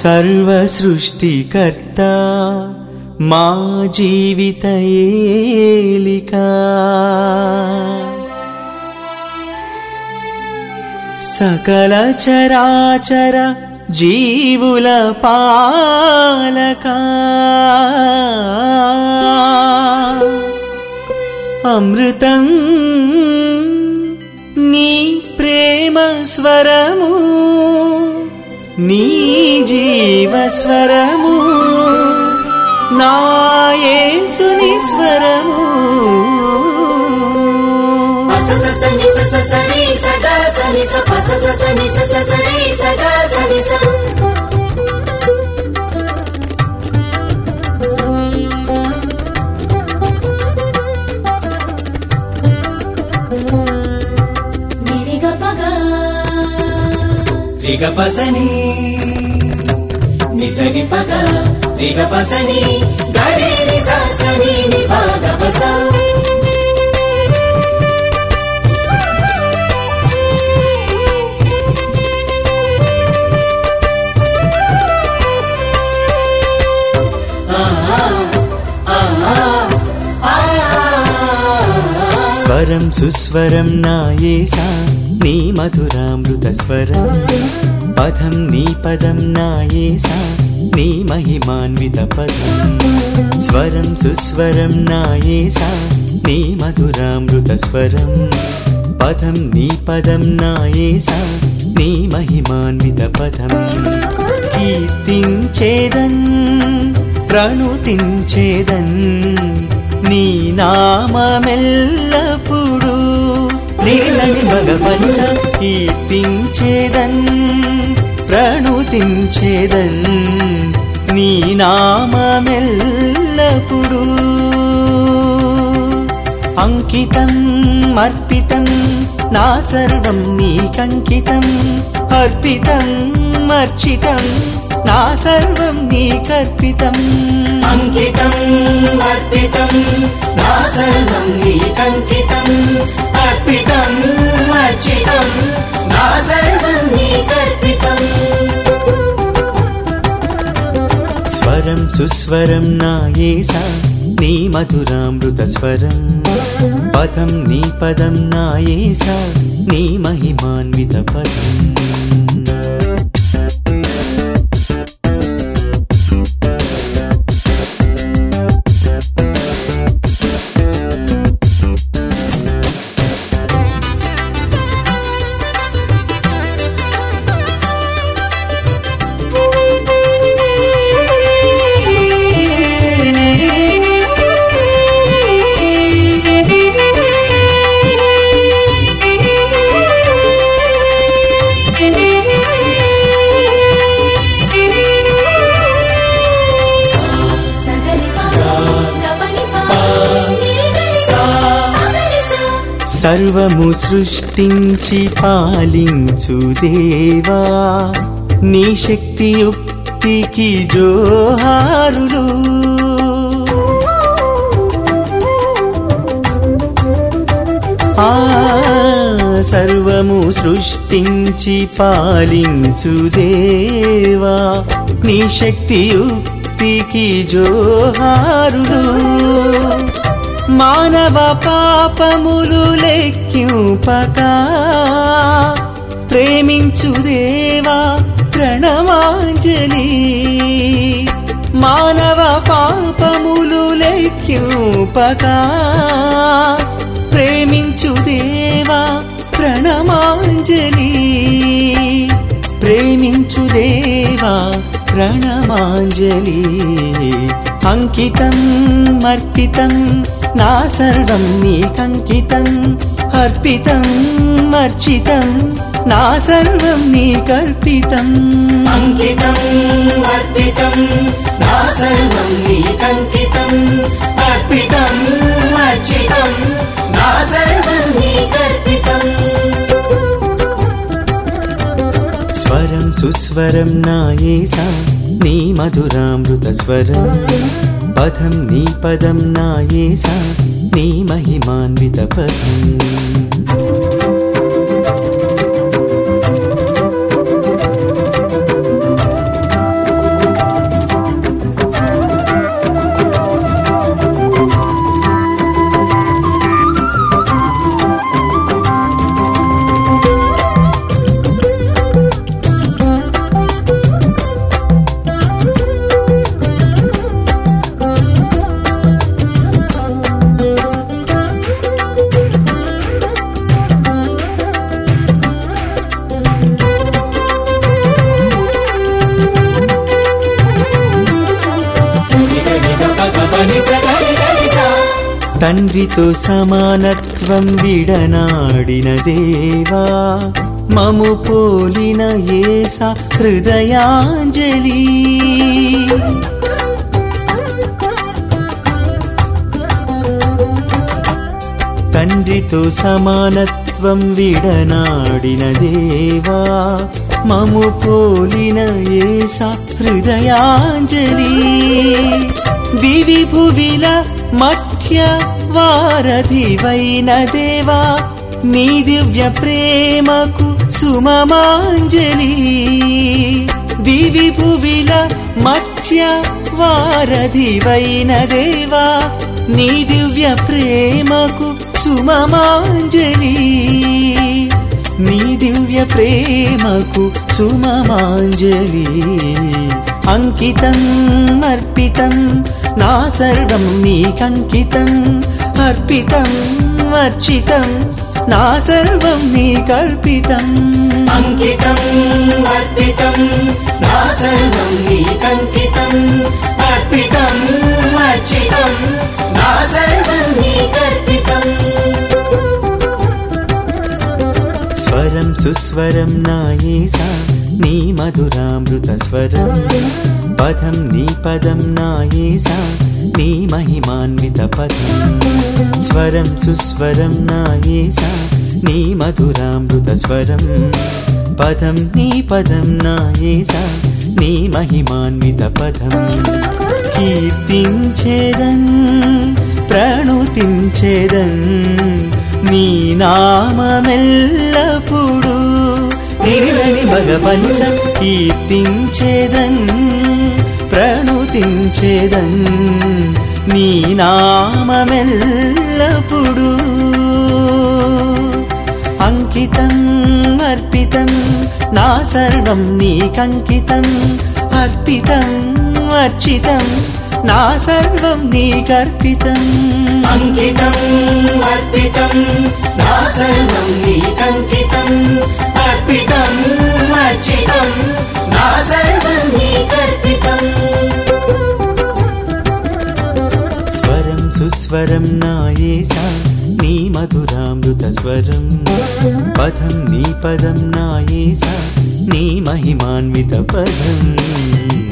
సర్వ సృష్టికర్త మా జీవిత ఏలిక సకల చరాచర జీవుల పాలక అమృతం నీ ప్రేమ స్వరము నీ జీవస్వరము నాయేసుని స్వరము సని సని సదా సని స పస సని సని సదా సని స నిరిగ పగ దిగపసని నిసరి పగ దిగ పసని గరి ని స సని ని పగ పస స్వరం సుస్వరం నాయేసా నీ మధురామృత స్వరం పదం నీ పదం నాయేసా నీ మహిమాన్విత పదం స్వరం సుస్వరం నాయేసా నీ మధురామృత స్వరం పదం నీ పదం నాయేసా నీ మహిమాన్విత పదం కీర్తించేదన్ ప్రణుతించేదన్ నీ నామమెల్లప్పుడు నిరసని మగ పలిస కీర్తించేదన్ ప్రణుతించేదన్ నీ నామమెల్లప్పుడు అంకితం అర్పితం నా సర్వం నీకంకితం అర్పితం అర్చితం నా సర్వం నీకర్పితం అంకితం అర్పితం నా సర్వం నీకంకితం అర్పితం అర్చితం నా సర్వం నీకర్పితం స్వరం సుస్వరం నాయేసా నీ మధురామృత స్వరం పదం నీ పదం నాయేసా నీ మహిమాన్విత పదం సగరి ప గపని ప నిరిగ సగరి స సర్వము సృష్టించి పాలించు దేవా నీ శక్తి యుక్తికి జోహారులు ఆ సర్వము సృష్టించి పాలించు దేవా నీ శక్తి యుక్తికి జోహారులు మానవ పాపములు లెక్కింపక ప్రేమించు దేవా ప్రణమాంజలి మానవ పాపములు లెక్కింపక ప్రేమించు దేవా ప్రణమాంజలి ప్రేమించు దేవా ప్రణమాంజలి అంకితం అర్పితం నా సర్వం నీకంకితం అర్పితం అర్చితం నా సర్వం నీకర్పితం అంకితం అర్పితం నా సర్వం నీకంకితం అర్పితం అర్చితం నా సర్వం నీకర్పితం స్వరం సుస్వరం నాయేసా నీ మధురామృత స్వరం పదం నీ పదం నాయేసా నీ మహిమాన్విత పదం పని సగరి గరి సా తండ్రితో సమానత్వం విడనాడిన దేవా మము పోలిన ఏసా హృదయాంజలి తండ్రితో సమానత్వం విడనాడిన దేవా మము పోలిన ఏసా హృదయాంజలి దివి భువిల మధ్య వారధివైన దేవా నీ దివ్య ప్రేమకు సుమమాంజలి దివి భువిల మధ్య వారధివైన దేవా నీ దివ్య ప్రేమకు సుమమాంజలి నీ దివ్య ప్రేమకు సుమమాంజలి అంకితం అర్పితం నా సర్వం నీకంకితం అర్పితం అర్చితం నా సర్వం నీకర్పితం అంకితం వర్తితం నా సర్వం నీకంకితం అర్పితం అర్చితం నా సర్వం నీకర్పితం స్వరం సుస్వరం నాయేసా నీ మధురామృత స్వరం పదం నీ పదం నాయేసా నీ మహిమాన్విత పదం స్వరం సుస్వరం నాయేసా నీ మధురామృత స్వరం పదం నీ పదం నాయేసా నీ మహిమాన్విత పదం కీర్తించేదన్ ప్రణుతించేదన్ నీ నామమెల్లప్పుడు నిరిదని భగవనిస కీర్తించేదన్ ప్రణుతించేదన్ నీ నామమెల్లప్పుడు అంకితం అర్పితం నా సర్వం నీకంకితం అర్పితం అర్చితం నా సర్వం నీకర్పితం అంకితం వర్తితం నా సర్వం నీకంకితం అర్పితం అర్చితం నా సర్వం నీకర్పితం స్వరం సుస్వరం నాయేసా నీ మధురామృత స్వరం పదం నీ పదం నాయేసా నీ మహిమాన్విత పదం